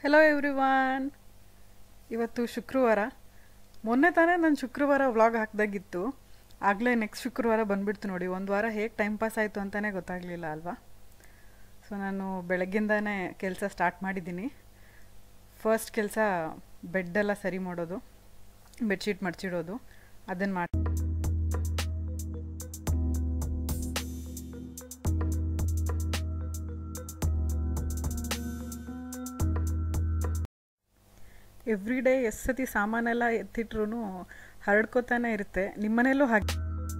hello everyone ಇವತ್ತು ಶುಕ್ರವಾರ ಮೊನ್ನೆ ತಾನೇ ನಾನು ಶುಕ್ರವಾರ ವ್ಲಾಗ್ ಹಾಕ್ದಾಗಿತ್ತು ಆಗಲೇ ನೆಕ್ಸ್ಟ್ ಶುಕ್ರವಾರ ಬಂದ್ಬಿಡ್ತು ನೋಡಿ ಒಂದು ವಾರ ಹೇಗೆ ಟೈಮ್ ಪಾಸ್ ಆಯಿತು ಅಂತಲೇ ಗೊತ್ತಾಗಲಿಲ್ಲ ಅಲ್ವಾ ಸೊ ನಾನು ಬೆಳಗ್ಗಿಂದನೇ ಕೆಲಸ ಸ್ಟಾರ್ಟ್ ಮಾಡಿದ್ದೀನಿ ಫಸ್ಟ್ ಕೆಲಸ ಬೆಡ್ಡೆಲ್ಲ ಸರಿ ಮಾಡೋದು ಬೆಡ್ಶೀಟ್ ಮಡ್ಚಿಡೋದು ಅದನ್ನು ಮಾಡಿ ಎವ್ರಿ ಡೇ ಎಷ್ಟು ಸತಿ ಸಾಮಾನೆಲ್ಲ ಎತ್ತಿಟ್ರು ಹರಡ್ಕೋತಾನೆ ಇರುತ್ತೆ ನಿಮ್ಮನೇಲೂ ಹಾಗೆ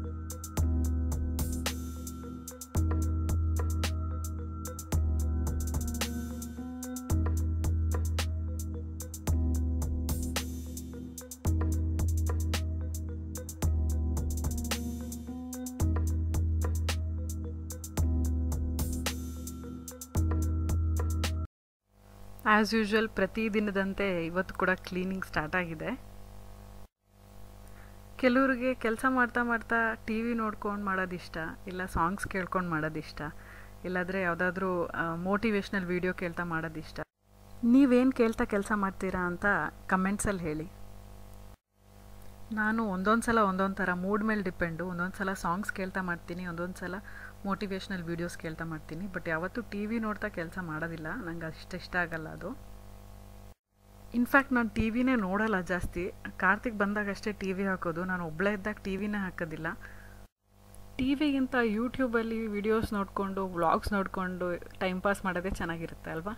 ಆ್ಯಸ್ ಯೂಶ್ವಲ್ ಪ್ರತಿದಿನದಂತೆ ಇವತ್ತು ಕೂಡ ಕ್ಲೀನಿಂಗ್ ಸ್ಟಾರ್ಟ್ ಆಗಿದೆ ಕೆಲವ್ರಿಗೆ ಕೆಲಸ ಮಾಡ್ತಾ ಮಾಡ್ತಾ ಟಿ ವಿ ನೋಡ್ಕೊಂಡು ಮಾಡೋದಿಷ್ಟ ಇಲ್ಲ ಸಾಂಗ್ಸ್ ಕೇಳ್ಕೊಂಡು ಮಾಡೋದಿಷ್ಟ ಇಲ್ಲಾಂದರೆ ಯಾವುದಾದ್ರೂ ಮೋಟಿವೇಶ್ನಲ್ ವೀಡಿಯೋ ಕೇಳ್ತಾ ಮಾಡೋದಿಷ್ಟ ನೀವೇನು ಕೇಳ್ತಾ ಕೆಲಸ ಮಾಡ್ತೀರಾ ಅಂತ ಕಮೆಂಟ್ಸಲ್ಲಿ ಹೇಳಿ ನಾನು ಒಂದೊಂದು ಸಲ ಒಂದೊಂದು ಥರ ಮೂಡ್ ಮೇಲೆ ಡಿಪೆಂಡು ಒಂದೊಂದು ಸಲ ಸಾಂಗ್ಸ್ ಕೇಳ್ತಾ ಮಾಡ್ತೀನಿ ಒಂದೊಂದು ಸಲ ಮೋಟಿವೇಶ್ನಲ್ ವೀಡಿಯೋಸ್ ಕೇಳ್ತಾ ಮಾಡ್ತೀನಿ ಬಟ್ ಯಾವತ್ತೂ ಟಿ ವಿ ನೋಡ್ತಾ ಕೆಲಸ ಮಾಡೋದಿಲ್ಲ ನಂಗೆ ಅಷ್ಟು ಇಷ್ಟ ಆಗಲ್ಲ ಅದು ಇನ್ಫ್ಯಾಕ್ಟ್ ನಾನು ಟಿ ವಿನೇ ನೋಡಲ್ಲ ಜಾಸ್ತಿ ಕಾರ್ತಿಕ್ ಬಂದಾಗ ಅಷ್ಟೇ ಟಿ ವಿ ಹಾಕೋದು ನಾನು ಒಬ್ಬಳೇ ಇದ್ದಾಗ ಟಿ ವಿನೇ ಹಾಕೋದಿಲ್ಲ ಟಿ ವಿಗಿಂತ ಯೂಟ್ಯೂಬಲ್ಲಿ ವಿಡಿಯೋಸ್ ನೋಡಿಕೊಂಡು ವ್ಲಾಗ್ಸ್ ನೋಡಿಕೊಂಡು ಟೈಮ್ ಪಾಸ್ ಮಾಡೋದೇ ಚೆನ್ನಾಗಿರುತ್ತೆ ಅಲ್ವಾ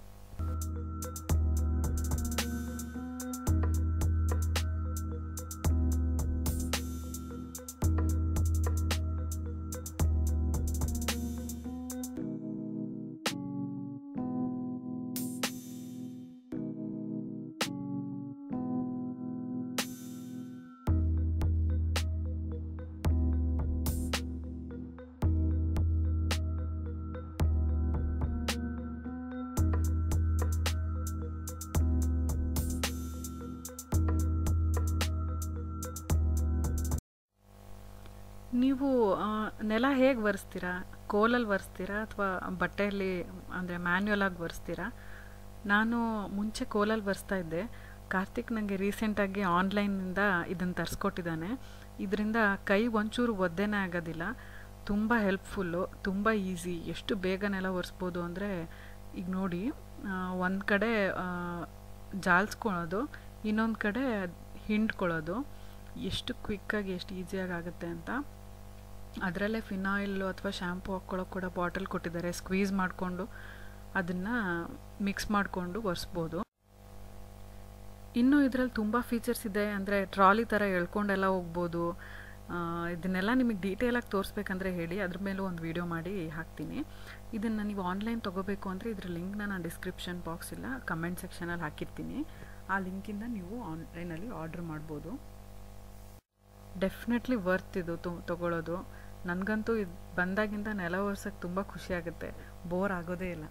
ನೀವು ನೆಲ ಹೇಗೆ ಒರೆಸ್ತೀರಾ ಕೋಲಲ್ಲಿ ಒರೆಸ್ತೀರಾ ಅಥವಾ ಬಟ್ಟೆಯಲ್ಲಿ ಅಂದರೆ ಮ್ಯಾನ್ಯುಯಲ್ ಆಗಿ ಒರೆಸ್ತೀರಾ ನಾನು ಮುಂಚೆ ಕೋಲಲ್ಲಿ ಒರೆಸ್ತಾ ಇದ್ದೆ ಕಾರ್ತಿಕ್ ನನಗೆ ರೀಸೆಂಟಾಗಿ ಆನ್ಲೈನಿಂದ ಇದನ್ನು ತರಿಸ್ಕೊಟ್ಟಿದ್ದಾನೆ ಇದರಿಂದ ಕೈ ಒಂಚೂರು ಒದ್ದೆನೇ ಆಗೋದಿಲ್ಲ ತುಂಬ ಹೆಲ್ಪ್ಫುಲ್ಲು ತುಂಬ ಈಸಿ ಎಷ್ಟು ಬೇಗ ನೆಲ ಒರೆಸ್ಬೋದು ಅಂದರೆ ಈಗ ನೋಡಿ ಒಂದು ಕಡೆ ಜಾಲ್ಸ್ಕೊಳ್ಳೋದು ಇನ್ನೊಂದು ಕಡೆ ಹಿಂಡ್ಕೊಳ್ಳೋದು ಎಷ್ಟು ಕ್ವಿಕ್ಕಾಗಿ ಎಷ್ಟು ಈಸಿಯಾಗಿ ಆಗುತ್ತೆ ಅಂತ ಅದರಲ್ಲೇ ಫಿನಾಯಿಲು ಅಥವಾ ಶ್ಯಾಂಪು ಹಾಕ್ಕೊಳ್ಳೋಕೆ ಕೂಡ ಬಾಟಲ್ ಕೊಟ್ಟಿದ್ದಾರೆ ಸ್ಕ್ವೀಸ್ ಮಾಡಿಕೊಂಡು ಅದನ್ನು ಮಿಕ್ಸ್ ಮಾಡಿಕೊಂಡು ಒರೆಸ್ಬೋದು ಇನ್ನು ಇದರಲ್ಲಿ ತುಂಬ ಫೀಚರ್ಸ್ ಇದೆ ಅಂದರೆ ಟ್ರಾಲಿ ಥರ ಎಳ್ಕೊಂಡೆಲ್ಲ ಹೋಗ್ಬೋದು ಇದನ್ನೆಲ್ಲ ನಿಮಗೆ ಡೀಟೇಲಾಗಿ ತೋರಿಸ್ಬೇಕಂದ್ರೆ ಹೇಳಿ ಅದ್ರ ಮೇಲೂ ಒಂದು ವೀಡಿಯೋ ಮಾಡಿ ಹಾಕ್ತೀನಿ ಇದನ್ನು ನೀವು ಆನ್ಲೈನ್ ತೊಗೋಬೇಕು ಅಂದರೆ ಇದ್ರ ಲಿಂಕ್ನ ನಾನು ಡಿಸ್ಕ್ರಿಪ್ಷನ್ ಬಾಕ್ಸ್ ಇಲ್ಲ ಕಮೆಂಟ್ ಸೆಕ್ಷನಲ್ಲಿ ಹಾಕಿರ್ತೀನಿ ಆ ಲಿಂಕಿಂದ ನೀವು ಆನ್ಲೈನಲ್ಲಿ ಆರ್ಡ್ರ್ ಮಾಡ್ಬೋದು ಡೆಫಿನೆಟ್ಲಿ ವರ್ತ್ ಇದು ತೊಗೊಳ್ಳೋದು ನನಗಂತೂ ಇದು ಬಂದಾಗಿಂದ ನೆಲ ಒರ್ಸೋಕ್ಕೆ ತುಂಬ ಖುಷಿ ಆಗುತ್ತೆ ಬೋರ್ ಆಗೋದೇ ಇಲ್ಲ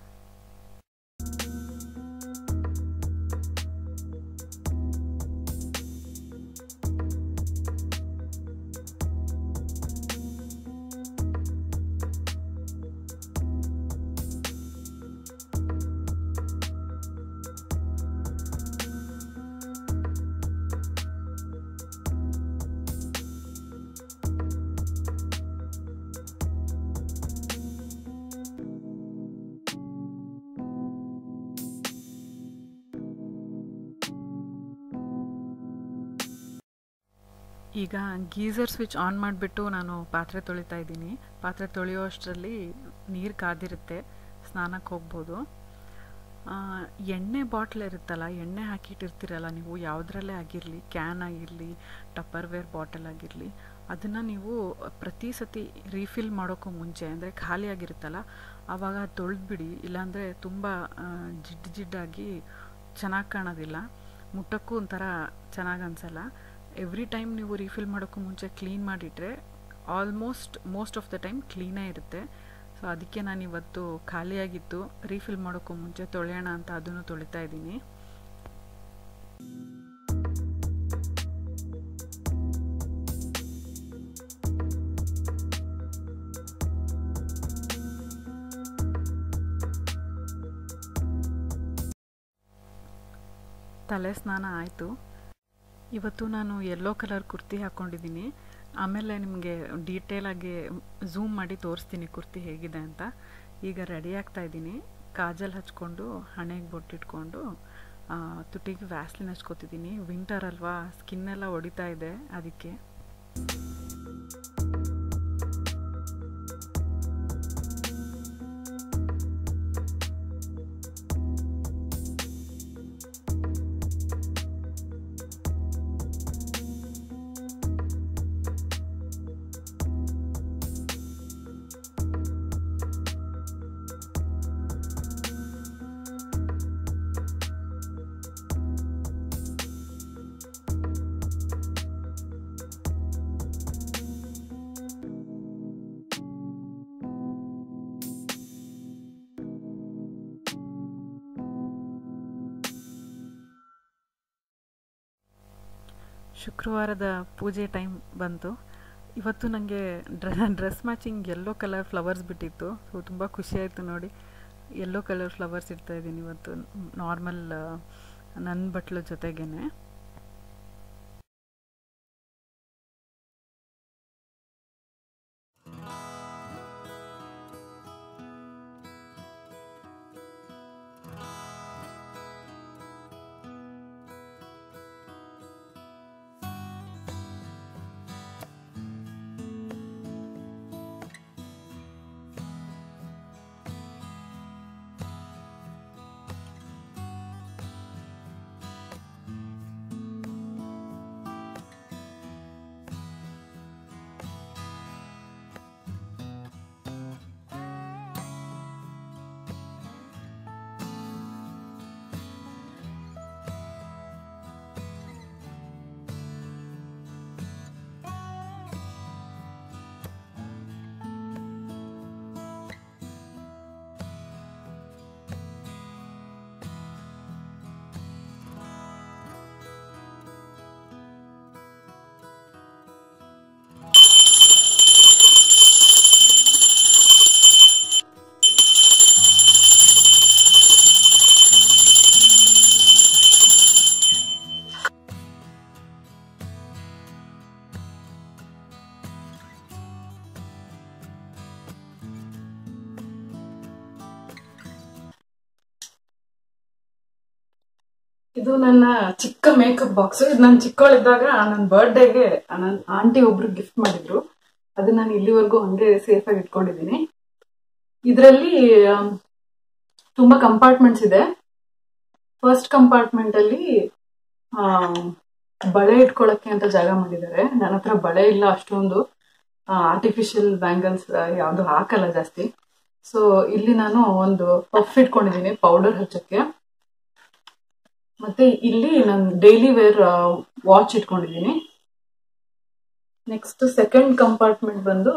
ಈಗ ಗೀಸರ್ ಸ್ವಿಚ್ ಆನ್ ಮಾಡಿಬಿಟ್ಟು ನಾನು ಪಾತ್ರೆ ತೊಳಿತಾ ಇದ್ದೀನಿ ಪಾತ್ರೆ ತೊಳೆಯೋ ಅಷ್ಟರಲ್ಲಿ ನೀರು ಕಾದಿರುತ್ತೆ ಸ್ನಾನಕ್ಕೆ ಹೋಗ್ಬೋದು ಎಣ್ಣೆ ಬಾಟ್ಲ್ ಇರುತ್ತಲ್ಲ ಎಣ್ಣೆ ಹಾಕಿಟ್ಟಿರ್ತೀರಲ್ಲ ನೀವು ಯಾವುದ್ರಲ್ಲೇ ಆಗಿರಲಿ ಕ್ಯಾನ್ ಆಗಿರಲಿ ಟಪ್ಪರ್ವೇರ್ ಬಾಟಲ್ ಆಗಿರಲಿ ಅದನ್ನು ನೀವು ಪ್ರತಿ ಸತಿ ರೀಫಿಲ್ ಮಾಡೋಕ್ಕೂ ಮುಂಚೆ ಅಂದರೆ ಖಾಲಿಯಾಗಿರುತ್ತಲ್ಲ ಆವಾಗ ತೊಳೆದ್ಬಿಡಿ ಇಲ್ಲಾಂದರೆ ತುಂಬ ಜಿಡ್ಡು ಜಿಡ್ಡಾಗಿ ಚೆನ್ನಾಗಿ ಕಾಣೋದಿಲ್ಲ ಮುಟ್ಟಕ್ಕೂ ಒಂಥರ ಚೆನ್ನಾಗಿ ಅನಿಸಲ್ಲ ಎವ್ರಿ ಟೈಮ್ ನೀವು ರೀಫಿಲ್ ಮಾಡೋಕ್ಕೂ ಮುಂಚೆ ಕ್ಲೀನ್ ಮಾಡಿಟ್ರೆ almost most of the time ಕ್ಲೀನೇ ಇರುತ್ತೆ ಸೊ ಅದಕ್ಕೆ ನಾನು ಇವತ್ತು ಖಾಲಿಯಾಗಿತ್ತು ರೀಫಿಲ್ ಮಾಡೋಕ್ಕೂ ಮುಂಚೆ ತೊಳೆಯೋಣ ಅಂತ ಅದನ್ನು ತೊಳಿತಾ ಇದ್ದೀನಿ ತಲೆ ಸ್ನಾನ ಆಯಿತು ಇವತ್ತು ನಾನು ಯೆಲ್ಲೋ ಕಲರ್ ಕುರ್ತಿ ಹಾಕ್ಕೊಂಡಿದ್ದೀನಿ ಆಮೇಲೆ ನಿಮಗೆ ಡೀಟೇಲಾಗಿ ಝೂಮ್ ಮಾಡಿ ತೋರಿಸ್ತೀನಿ ಕುರ್ತಿ ಹೇಗಿದೆ ಅಂತ ಈಗ ರೆಡಿ ಆಗ್ತಾ ಇದ್ದೀನಿ ಕಾಜಲ್ ಹಚ್ಕೊಂಡು ಹಣೆಗೆ ಬೊಟ್ಟಿಟ್ಕೊಂಡು ತುಟಿಗೆ ವ್ಯಾಸ್ಲಿನ್ ಹಚ್ಕೋತಿದ್ದೀನಿ ವಿಂಟರ್ ಅಲ್ವಾ ಸ್ಕಿನ್ನೆಲ್ಲ ಹೊಡಿತಾ ಇದೆ ಅದಕ್ಕೆ ಶುಕ್ರವಾರದ ಪೂಜೆ ಟೈಮ್ ಬಂತು ಇವತ್ತು ನನಗೆ ಡ್ರ dress matching yellow colour flowers ಬಿಟ್ಟಿತ್ತು ಸೊ ತುಂಬ ಖುಷಿಯಾಯಿತು ನೋಡಿ ಯೆಲ್ಲೋ ಕಲರ್ ಫ್ಲವರ್ಸ್ ಇಡ್ತಾ ಇದ್ದೀನಿ ಇವತ್ತು ನಾರ್ಮಲ್ ನನ್ನ ಬಟ್ಲು ಜೊತೆಗೇನೆ ಇದು ನನ್ನ ಚಿಕ್ಕ ಮೇಕಪ್ ಬಾಕ್ಸ್ ಇದು ನಾನು ಚಿಕ್ಕವಳಿದ್ದಾಗ ನನ್ನ ಬರ್ಡೇಗೆ ನನ್ನ ಆಂಟಿ ಒಬ್ರು ಗಿಫ್ಟ್ ಮಾಡಿದ್ರು ಅದು ನಾನು ಇಲ್ಲಿವರೆಗೂ ಹಂಗೆ ಸೇಫ್ ಆಗಿ ಇಟ್ಕೊಂಡಿದ್ದೀನಿ ಇದರಲ್ಲಿ ತುಂಬಾ ಕಂಪಾರ್ಟ್ಮೆಂಟ್ಸ್ ಇದೆ ಫಸ್ಟ್ ಕಂಪಾರ್ಟ್ಮೆಂಟ್ ಅಲ್ಲಿ ಆ, ಬಳೆ ಇಟ್ಕೊಳಕ್ಕೆ ಅಂತ ಜಾಗ ಮಾಡಿದ್ದಾರೆ ನನ್ನ ಹತ್ರ ಬಳೆ ಇಲ್ಲ ಅಷ್ಟೊಂದು ಆರ್ಟಿಫಿಷಿಯಲ್ ಬ್ಯಾಂಗಲ್ಸ್ ಯಾವುದು ಹಾಕಲ್ಲ ಜಾಸ್ತಿ ಸೊ ಇಲ್ಲಿ ನಾನು ಒಂದು ಪಫ್ ಇಟ್ಕೊಂಡಿದ್ದೀನಿ ಪೌಡರ್ ಹಚ್ಚಕ್ಕೆ ಮತ್ತೆ ಇಲ್ಲಿ ನಾನು ಡೈಲಿ ವೇರ್ ವಾಚ್ ಇಟ್ಕೊಂಡಿದ್ದೀನಿ ನೆಕ್ಸ್ಟ್ ಸೆಕೆಂಡ್ ಕಂಪಾರ್ಟ್ಮೆಂಟ್ ಬಂದು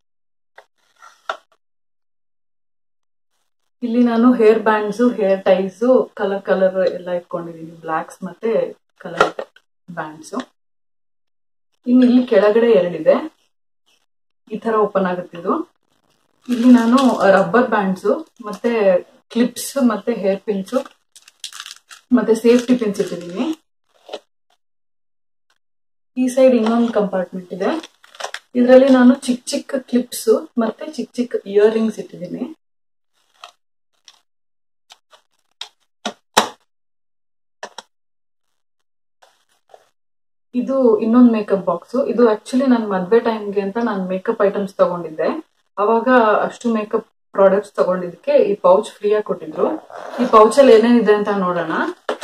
ಇಲ್ಲಿ ನಾನು hair bands hair ties colour colour ಎಲ್ಲ ಇಟ್ಕೊಂಡಿದ್ದೀನಿ ಬ್ಲ್ಯಾಕ್ಸ್ ಮತ್ತೆ ಕಲರ್ ಬ್ಯಾಂಡ್ಸು ಇನ್ನು ಇಲ್ಲಿ ಕೆಳಗಡೆ ಎರಡಿದೆ ಈ ತರ ಓಪನ್ ಆಗುತ್ತೆ ಇದು ಇಲ್ಲಿ ನಾನು ರಬ್ಬರ್ ಬ್ಯಾಂಡ್ಸು ಮತ್ತೆ ಕ್ಲಿಪ್ಸ್ ಮತ್ತೆ ಹೇರ್ ಪಿನ್ಸು ಮತ್ತೆ ಸೇಫ್ಟಿ ಪಿನ್ಸ್ ಇಟ್ಟಿದ್ದೀನಿ ಈ ಸೈಡ್ ಇನ್ನೊಂದು ಕಂಪಾರ್ಟ್ಮೆಂಟ್ ಇದೆ ಇದರಲ್ಲಿ ನಾನು ಚಿಕ್ಕ ಚಿಕ್ಕ ಕ್ಲಿಪ್ಸ್ ಮತ್ತೆ ಚಿಕ್ಕ ಚಿಕ್ಕ ಇಯರ್ ರಿಂಗ್ಸ್ ಇಟ್ಟಿದ್ದೀನಿ ಇದು ಇನ್ನೊಂದು ಮೇಕಪ್ ಬಾಕ್ಸ್ ಇದು ಆಕ್ಚುಲಿ ನನ್ನ ಮದ್ವೆ ಟೈಮ್ಗೆ ಅಂತ ನಾನು ಮೇಕಪ್ ಐಟಮ್ಸ್ ತಗೊಂಡಿದ್ದೆ ಅವಾಗ ಅಷ್ಟು ಮೇಕಪ್ ಪ್ರಾಡಕ್ಟ್ಸ್ ತಗೊಂಡಿದ್ದಕ್ಕೆ ಈ ಪೌಚ್ ಫ್ರೀಯಾಗಿ ಕೊಟ್ಟಿದ್ರು ಈ ಪೌಚಲ್ಲಿ ಏನೇನಿದೆ ಅಂತ ನೋಡೋಣ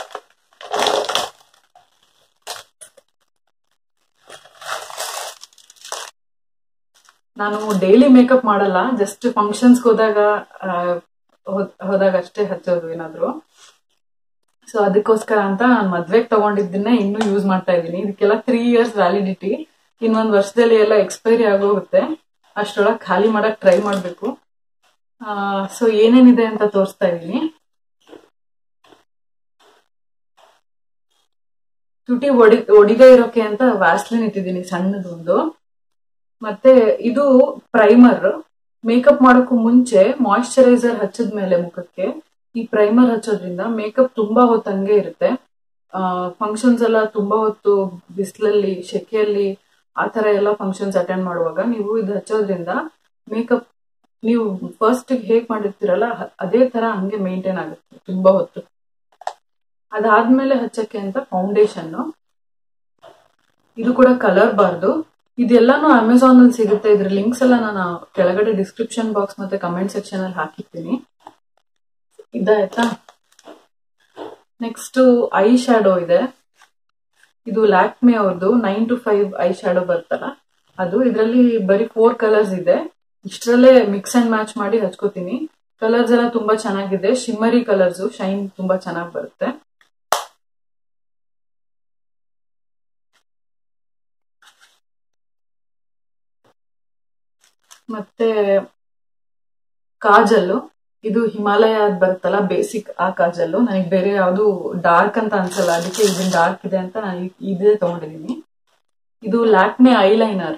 ನಾನು ಡೈಲಿ ಮೇಕಪ್ ಮಾಡಲ್ಲ ಜಸ್ಟ್ ಫಂಕ್ಷನ್ಸ್ಗೆ ಹೋದಾಗ ಆ, ಹೋದ್- ಹೋದಾಗ ಅಷ್ಟೇ ಹಚ್ಚೋದು ಏನಾದ್ರು ಸೊ ಅದಕ್ಕೋಸ್ಕರ ಅಂತ ನಾನು ಮದ್ವೆಗೆ ತಗೊಂಡಿದ್ದನ್ನೇ ಇನ್ನೂ ಯೂಸ್ ಮಾಡ್ತಾ ಇದ್ದೀನಿ ಇದಕ್ಕೆಲ್ಲ ತ್ರೀ ಇಯರ್ಸ್ ವ್ಯಾಲಿಡಿಟಿ ಇನ್ನೊಂದು ವರ್ಷದಲ್ಲಿ ಎಲ್ಲ ಎಕ್ಸ್ಪೈರಿ ಆಗೋಗುತ್ತೆ ಅಷ್ಟರೊಳಗೆ ಖಾಲಿ ಮಾಡಕ್ ಟ್ರೈ ಮಾಡಬೇಕು ಸೊ ಏನೇನಿದೆ ಅಂತ ತೋರಿಸ್ತಾ ಇದ್ದೀನಿ ತುಟಿ ಒಡಿ ಒಡಿಗ ಇರೋಕೆ ಅಂತ ವ್ಯಾಸ್ಲಿನ್ ಇಟ್ಟಿದ್ದೀನಿ ಸಣ್ಣದು ಒಂದು ಮತ್ತೆ ಇದು ಪ್ರೈಮರ್ ಮೇಕಪ್ ಮಾಡೋಕ್ಕೂ ಮುಂಚೆ ಮಾಯಿಶ್ಚರೈಸರ್ ಹಚ್ಚಿದ ಮೇಲೆ ಮುಖಕ್ಕೆ ಈ ಪ್ರೈಮರ್ ಹಚ್ಚೋದ್ರಿಂದ ಮೇಕಪ್ ತುಂಬಾ ಹೊತ್ತು ಹಂಗೆ ಇರುತ್ತೆ ಫಂಕ್ಷನ್ಸ್ ಎಲ್ಲ ತುಂಬಾ ಹೊತ್ತು ಬಿಸಿಲಲ್ಲಿ ಸೆಕೆಯಲ್ಲಿ ಆ ತರ ಎಲ್ಲ ಫಂಕ್ಷನ್ಸ್ ಅಟೆಂಡ್ ಮಾಡುವಾಗ ನೀವು ಇದು ಹಚ್ಚೋದ್ರಿಂದ ಮೇಕಪ್ ನೀವು ಫಸ್ಟ್ ಹೇಗ್ ಮಾಡಿರ್ತೀರಲ್ಲ ಹ- ಅದೇ ತರ ಹಂಗೆ ಮೇಂಟೈನ್ ಆಗುತ್ತೆ ತುಂಬಾ ಹೊತ್ತು ಅದಾದ್ಮೇಲೆ ಹಚ್ಚಕ್ಕೆ ಅಂತ ಫೌಂಡೇಶನ್ ಇದು ಕೂಡ ಕಲರ್ ಬಾರ್ದು ಇದೆಲ್ಲಾನು ಅಮೆಝಾನ್ ಅಲ್ಲಿ ಸಿಗುತ್ತೆ ಇದ್ರ ಲಿಂಕ್ಸ್ ಎಲ್ಲ ನಾನು ಕೆಳಗಡೆ ಡಿಸ್ಕ್ರಿಪ್ಷನ್ ಬಾಕ್ಸ್ ಮತ್ತೆ ಕಮೆಂಟ್ ಸೆಕ್ಷನ್ ಅಲ್ಲಿ ಹಾಕಿರ್ತೀನಿ ಇದಾಯ್ತಾ ನೆಕ್ಸ್ಟ್ ಐ ಶ್ಯಾಡೋ ಇದೆ ಇದು ಲ್ಯಾಕ್ಮಿ ಅವ್ರದ್ದು nine to five eye shadow ಬರ್ತಲ್ಲ ಅದು ಇದರಲ್ಲಿ ಬರೀ ಫೋರ್ ಕಲರ್ಸ್ ಇದೆ ಇಷ್ಟರಲ್ಲೇ ಮಿಕ್ಸ್ ಅಂಡ್ ಮ್ಯಾಚ್ ಮಾಡಿ ಹಚ್ಕೋತೀನಿ ಕಲರ್ಸ್ ಎಲ್ಲ ತುಂಬಾ ಚೆನ್ನಾಗಿದೆ ಶಿಮ್ಮರಿ ಕಲರ್ಸ್ ಶೈನ್ ತುಂಬಾ ಚೆನ್ನಾಗಿ ಬರುತ್ತೆ ಮತ್ತೆ ಕಾಜಲ್ಲು ಇದು ಹಿಮಾಲಯ ಅದ್ ಬರುತ್ತಲ್ಲ ಬೇಸಿಕ್ ಆ ಕಾಜಲ್ಲು ನನಗೆ ಬೇರೆ ಯಾವುದು ಡಾರ್ಕ್ ಅಂತ ಅನ್ಸಲ್ಲ ಅದಕ್ಕೆ ಇದನ್ ಡಾರ್ಕ್ ಇದೆ ಅಂತ ನಾನು ಇದೇ ತಗೊಂಡಿದ್ದೀನಿ ಇದು ಲ್ಯಾಕ್ಮೆ ಐಲೈನರ್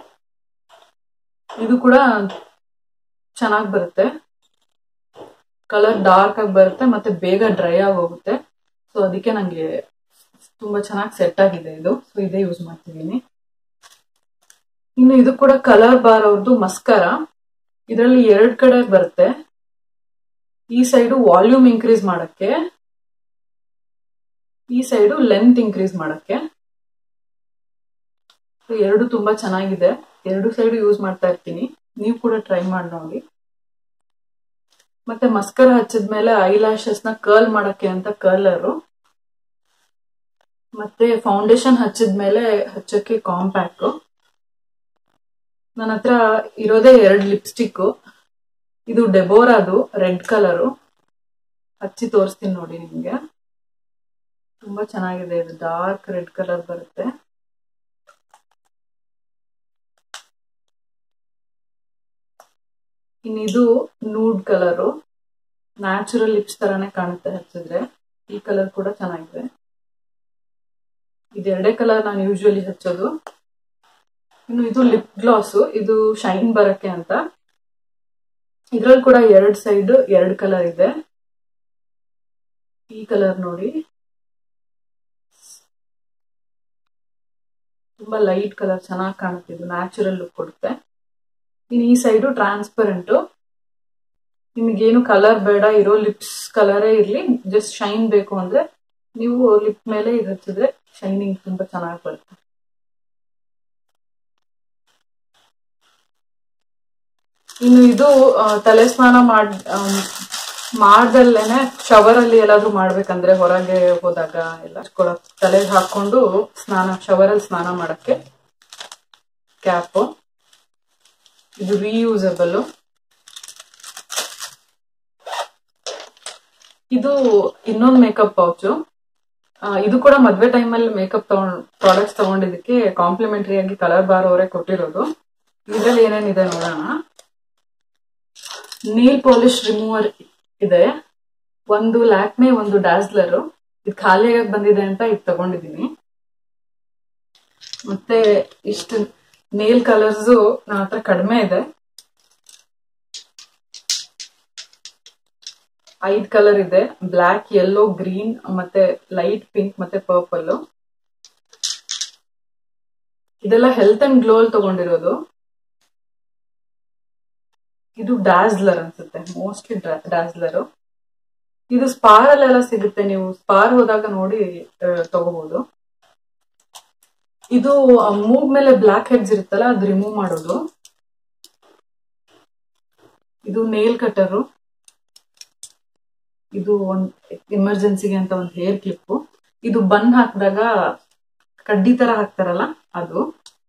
ಇದು ಕೂಡ ಚೆನ್ನಾಗಿ ಬರುತ್ತೆ ಕಲರ್ ಡಾರ್ಕ್ ಆಗಿ ಬರುತ್ತೆ ಮತ್ತೆ ಬೇಗ ಡ್ರೈ ಆಗಿ ಹೋಗುತ್ತೆ ಸೊ ಅದಕ್ಕೆ ನಂಗೆ ತುಂಬಾ ಚೆನ್ನಾಗಿ ಸೆಟ್ ಆಗಿದೆ ಇದು ಸೊ ಇದೇ ಯೂಸ್ ಮಾಡ್ತಿದ್ದೀನಿ ಇನ್ನು ಇದು ಕೂಡ ಕಲರ್ ಬಾರ್ ಅವ್ರದ್ದು ಮಸ್ಕರ ಇದರಲ್ಲಿ ಎರಡ್ ಕಡೆ ಬರುತ್ತೆ ಈ ಸೈಡು ವಾಲ್ಯೂಮ್ ಇನ್ಕ್ರೀಸ್ ಮಾಡಕ್ಕೆ ಈ ಸೈಡು ಲೆಂತ್ ಇನ್ಕ್ರೀಸ್ ಮಾಡಕ್ಕೆ So, ಎರಡು ತುಂಬಾ ಚೆನ್ನಾಗಿದೆ ಎರಡು ಸೈಡು ಯೂಸ್ ಮಾಡ್ತಾ ಇರ್ತೀನಿ ನೀವು ಕೂಡ ಟ್ರೈ ಮಾಡಿ ನೋಡಿ ಮತ್ತೆ ಮಸ್ಕರ ಹಚ್ಚಿದ್ಮೇಲೆ ಐ ಲ್ಯಾಶಸ್ ನ ಕರ್ಲ್ ಮಾಡಕ್ಕೆ ಅಂತ ಕರ್ಲರು ಮತ್ತೆ ಫೌಂಡೇಶನ್ ಹಚ್ಚಿದ್ಮೇಲೆ ಹಚ್ಚಕ್ಕೆ ಕಾಂಪ್ಯಾಕ್ಟ್ ನನ್ನ ಹತ್ರ ಇರೋದೇ ಎರಡು ಲಿಪ್ಸ್ಟಿಕ್ ಇದು ಡೆಬೋರಾದು ರೆಡ್ ಕಲರು ಹಚ್ಚಿ ತೋರಿಸ್ತೀನಿ ನೋಡಿ ನಿಮ್ಗೆ ತುಂಬಾ ಚೆನ್ನಾಗಿದೆ ಇದು ಡಾರ್ಕ್ ರೆಡ್ ಕಲರ್ ಬರುತ್ತೆ ಇನ್ನು ಇದು ನೂಡ್ ಕಲರು ನ್ಯಾಚುರಲ್ ಲಿಪ್ಸ್ ತರಾನೇ ಕಾಣುತ್ತೆ ಹಚ್ಚಿದ್ರೆ ಈ ಕಲರ್ ಕೂಡ ಚೆನ್ನಾಗಿದೆ ಇದೆರಡೇ ಕಲರ್ ನಾನು ಯೂಶುವಲಿ ಹಚ್ಚೋದು ಇನ್ನು ಇದು ಲಿಪ್ ಗ್ಲಾಸ್ ಇದು ಶೈನ್ ಬರಕ್ಕೆ ಅಂತ ಇದ್ರಲ್ಲಿ ಕೂಡ ಎರಡ್ ಸೈಡ್ ಎರಡ್ ಕಲರ್ ಇದೆ ಈ ಕಲರ್ ನೋಡಿ ತುಂಬಾ ಲೈಟ್ ಕಲರ್ ಚೆನ್ನಾಗಿ ಕಾಣುತ್ತೆ ಇದು ನ್ಯಾಚುರಲ್ ಲುಕ್ ಕೊಡುತ್ತೆ ಇನ್ನು ಈ ಸೈಡು ಟ್ರಾನ್ಸ್ಪರೆಂಟ್ ನಿಮಗೇನು ಕಲರ್ ಬೇಡ ಇರೋ ಲಿಪ್ಸ್ ಕಲರೇ ಇರ್ಲಿ ಜಸ್ಟ್ ಶೈನ್ ಬೇಕು ಅಂದ್ರೆ ನೀವು ಲಿಪ್ ಮೇಲೆ ಇದು ಹಚ್ಚಿದ್ರೆ ಶೈನಿಂಗ್ ತುಂಬಾ ಚೆನ್ನಾಗಿ ಬರುತ್ತೆ ಇನ್ನು ಇದು ಆ, ತಲೆ ಸ್ನಾನ ಮಾಡ್ ಆಮ್, ಮಾಡ್ದಲ್ಲೇನೆ ಶವರ್ ಅಲ್ಲಿ ಎಲ್ಲಾದ್ರೂ ಮಾಡ್ಬೇಕಂದ್ರೆ ಹೊರಗೆ ಹೋದಾಗ ಎಲ್ಲ ಹಚ್ಕೊಳಕ್ ತಲೆಗೆ ಹಾಕೊಂಡು ಸ್ನಾನ ಶವರ್ ಅಲ್ಲಿ ಸ್ನಾನ ಮಾಡಕ್ಕೆ ಕ್ಯಾಪ್ ಇದು ರೀಯೂಸಬಲ್ ಇದು ಇನ್ನೊಂದು ಮೇಕಪ್ ಪೌಚು ಇದು ಕೂಡ ಮದ್ವೆ ಟೈಮಲ್ಲಿ ಮೇಕಪ್ ತಗೊಂಡ್ ಪ್ರಾಡಕ್ಟ್ಸ್ ತಗೊಂಡಿದ್ದಕ್ಕೆ ಕಾಂಪ್ಲಿಮೆಂಟರಿ ಆಗಿ ಕಲರ್ ಬಾರ್ ಅವರೇ ಕೊಟ್ಟಿರೋದು ಇದ್ರಲ್ಲಿ ಏನೇನಿದೆ ನೋಡೋಣ ನೀಲ್ ಪಾಲಿಶ್ ರಿಮೂವರ್ ಇದೆ ಒಂದು ಲ್ಯಾಕ್ಮೆ ಒಂದು ಡಾಸ್ಲರ್ ಇದು ಖಾಲಿಯಾಗಿ ಬಂದಿದೆ ಅಂತ ಇದು ತಗೊಂಡಿದ್ದೀನಿ ಮತ್ತೆ ಇಷ್ಟು ನೇಲ್ ಕಲರ್ಸ್ ನನ್ನ ಹತ್ರ ಕಡಿಮೆ ಇದೆ ಐದ್ ಕಲರ್ ಇದೆ ಬ್ಲಾಕ್ ಯೆಲ್ಲೋ ಗ್ರೀನ್ ಮತ್ತೆ ಲೈಟ್ ಪಿಂಕ್ ಮತ್ತೆ ಪರ್ಪಲ್ ಇದೆಲ್ಲ ಹೆಲ್ತ್ ಅಂಡ್ ಗ್ಲೋ ಅಲ್ಲಿ ತಗೊಂಡಿರೋದು ಇದು ಡಾಸ್ಲರ್ ಅನ್ಸುತ್ತೆ ಮೋಸ್ಟ್ಲಿ ಡಾಸ್ಲರ್ ಇದು ಸ್ಪಾರ್ ಅಲ್ಲೆಲ್ಲ ಸಿಗುತ್ತೆ ನೀವು ಸ್ಪಾರ್ ಹೋದಾಗ ನೋಡಿ ತಗೋಬಹುದು ಇದು ಮೂಗ್ ಮೇಲೆ ಬ್ಲಾಕ್ ಹೆಡ್ಸ್ ಇರುತ್ತಲ್ಲ ಅದು ರಿಮೂವ್ ಮಾಡೋದು ಇದು ನೇಲ್ ಕಟರು ಇದು ಒಂದ್ ಎಮರ್ಜೆನ್ಸಿಗೆ ಅಂತ ಒಂದು ಹೇರ್ ಕ್ಲಿಪ್ ಇದು ಬನ್ ಹಾಕಿದಾಗ ಕಡ್ಡಿ ತರ ಹಾಕ್ತಾರಲ್ಲ ಅದು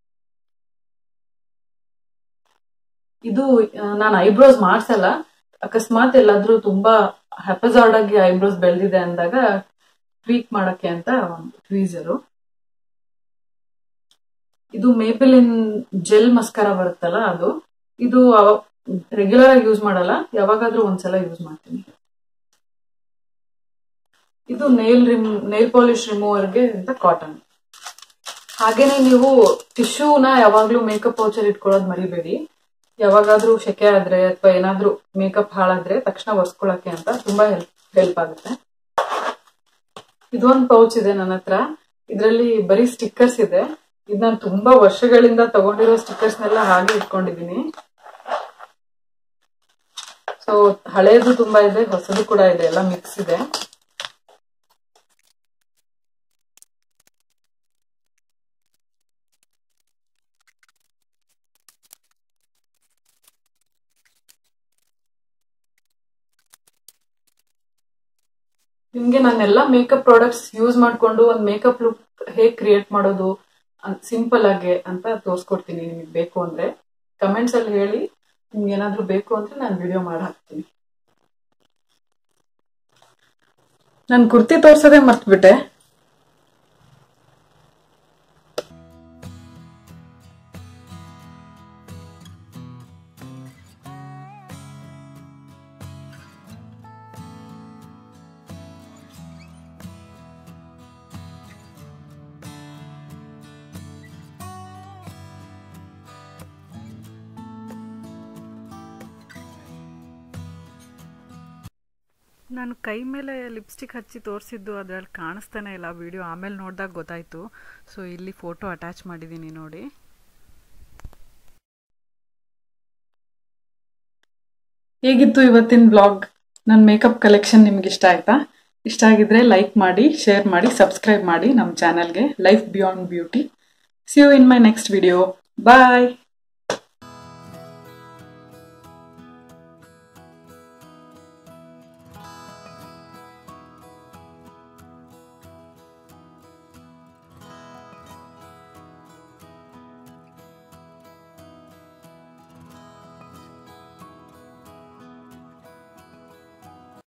ಇದು ನಾನು ಐಬ್ರೋಸ್ ಮಾಡ್ಸಲ್ಲ ಅಕಸ್ಮಾತ್ ಎಲ್ಲಾದ್ರೂ ತುಂಬಾ ಹೆಪಜಾರ್ಡ್ ಆಗಿ ಐಬ್ರೋಸ್ ಬೆಳೆದಿದೆ ಅಂದಾಗ ಟ್ವೀಕ್ ಮಾಡಕ್ಕೆ ಅಂತ ಒಂದು ಟ್ವೀಸರು ಇದು ಮೇಪಲಿನ್ ಜೆಲ್ ಮಸ್ಕರ ಬರುತ್ತಲ್ಲ ಅದು ಇದು ರೆಗ್ಯುಲರ್ ಆಗಿ ಯೂಸ್ ಮಾಡಲ್ಲ ಯಾವಾಗಾದ್ರೂ ಒಂದ್ಸಲ ಯೂಸ್ ಮಾಡ್ತೀನಿ ಇದು ನೇಲ್ ರಿಮ್ ನೇಲ್ ಪಾಲಿಶ್ ರಿಮೂವರ್ಗೆ ಅಂತ ಕಾಟನ್ ಹಾಗೇನೆ ನೀವು ಟಿಶ್ಯೂನ ಯಾವಾಗ್ಲೂ ಮೇಕಪ್ ಪೌಚರ್ ಇಟ್ಕೊಳ್ಳೋದು ಮರಿಬೇಡಿ ಯಾವಾಗಾದ್ರೂ ಶೆಕೆ ಆದ್ರೆ ಅಥವಾ ಏನಾದ್ರೂ ಮೇಕಪ್ ಹಾಳಾದ್ರೆ ತಕ್ಷಣ ಒರೆಸ್ಕೊಳಕ್ಕೆ ಅಂತ ತುಂಬಾ ಹೆಲ್ಪ್ ಹೆಲ್ಪ್ ಆಗುತ್ತೆ ಇದೊಂದು ಪೌಚ್ ಇದೆ ನನ್ನ ಹತ್ರ ಇದರಲ್ಲಿ ಬರೀ ಸ್ಟಿಕ್ಕರ್ಸ್ ಇದೆ ಇದು ನಾನು ತುಂಬಾ ವರ್ಷಗಳಿಂದ ತಗೊಂಡಿರೋ ಸ್ಟಿಕ್ಕರ್ಸ್ನೆಲ್ಲ ಹಾಗೆ ಇಟ್ಕೊಂಡಿದ್ದೀನಿ ಸೊ ಹಳೇದು ತುಂಬಾ ಇದೆ ಹೊಸದು ಕೂಡ ಇದೆ ಎಲ್ಲ ಮಿಕ್ಸ್ ಇದೆ ನಿಮ್ಗೆ ನಾನೆಲ್ಲ ಮೇಕಪ್ ಪ್ರಾಡಕ್ಟ್ಸ್ ಯೂಸ್ ಮಾಡ್ಕೊಂಡು ಒಂದು ಮೇಕಪ್ ಲುಕ್ ಹೇಗೆ ಕ್ರಿಯೇಟ್ ಮಾಡೋದು ಸಿಂಪಲ್ ಆಗಿ ಅಂತ ತೋರಿಸ್ಕೊಡ್ತೀನಿ ನಿಮಗೆ ಬೇಕು ಅಂದ್ರೆ ಕಮೆಂಟ್ಸ್ ಅಲ್ಲಿ ಹೇಳಿ ನಿಮ್ಗೆ ಏನಾದ್ರೂ ಬೇಕು ಅಂದ್ರೆ ನಾನು ವಿಡಿಯೋ ಮಾಡಿ ಹಾಕ್ತೀನಿ ನಾನು ಕುರ್ತಿ ತೋರ್ಸೋದೇ ಮರ್ತ್ಬಿಟ್ಟೆ ನಾನು ಕೈ ಮೇಲೆ ಲಿಪ್ಸ್ಟಿಕ್ ಹಚ್ಚಿ ತೋರಿಸಿದ್ದು ಅದರಲ್ಲಿ ಕಾಣಿಸ್ತಾನೆ ಇಲ್ಲ ವಿಡಿಯೋ ಆಮೇಲೆ ನೋಡಿದಾಗ ಗೊತ್ತಾಯಿತು ಸೊ ಇಲ್ಲಿ ಫೋಟೋ ಅಟ್ಯಾಚ್ ಮಾಡಿದ್ದೀನಿ ನೋಡಿ ಹೇಗಿತ್ತು ಇವತ್ತಿನ ಬ್ಲಾಗ್ ನನ್ನ ಮೇಕಪ್ ಕಲೆಕ್ಷನ್ ನಿಮ್ಗೆ ಇಷ್ಟ ಆಯ್ತಾ ಇಷ್ಟ ಆಗಿದ್ರೆ ಲೈಕ್ ಮಾಡಿ ಶೇರ್ ಮಾಡಿ ಸಬ್ಸ್ಕ್ರೈಬ್ ಮಾಡಿ ನಮ್ಮ ಚಾನಲ್ಗೆ life beyond beauty see you in my next video bye